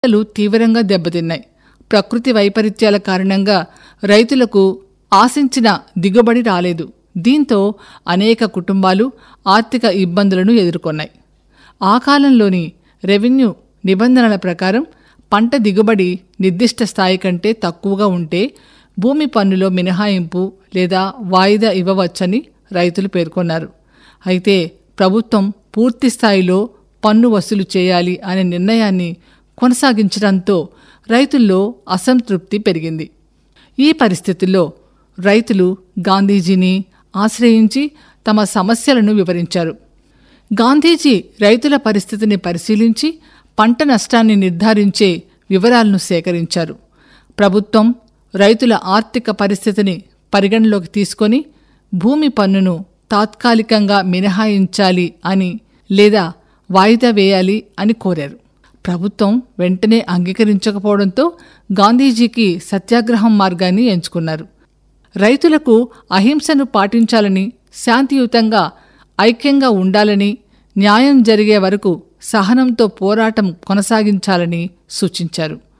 పంటలు తీవ్రంగా దెబ్బతిన్నాయి ప్రకృతి వైపరీత్యాల కారణంగా రైతులకు ఆశించిన దిగుబడి రాలేదు దీంతో అనేక కుటుంబాలు ఆర్థిక ఇబ్బందులను ఎదుర్కొన్నాయి ఆ కాలంలోని రెవెన్యూ నిబంధనల ప్రకారం పంట దిగుబడి నిర్దిష్ట స్థాయి కంటే తక్కువగా ఉంటే భూమి పన్నులో మినహాయింపు లేదా వాయిదా ఇవ్వవచ్చని రైతులు పేర్కొన్నారు అయితే ప్రభుత్వం పూర్తి స్థాయిలో పన్ను వసూలు చేయాలి అనే నిర్ణయాన్ని కొనసాగించడంతో రైతుల్లో అసంతృప్తి పెరిగింది ఈ పరిస్థితుల్లో రైతులు గాంధీజీని ఆశ్రయించి తమ సమస్యలను వివరించారు గాంధీజీ రైతుల పరిస్థితిని పరిశీలించి పంట నష్టాన్ని నిర్ధారించే వివరాలను సేకరించారు ప్రభుత్వం రైతుల ఆర్థిక పరిస్థితిని పరిగణలోకి తీసుకొని భూమి పన్నును తాత్కాలికంగా మినహాయించాలి అని లేదా వాయిదా వేయాలి అని కోరారు ప్రభుత్వం వెంటనే అంగీకరించకపోవడంతో గాంధీజీకి సత్యాగ్రహం మార్గాన్ని ఎంచుకున్నారు రైతులకు అహింసను పాటించాలని శాంతియుతంగా ఐక్యంగా ఉండాలని న్యాయం జరిగే వరకు సహనంతో పోరాటం కొనసాగించాలని సూచించారు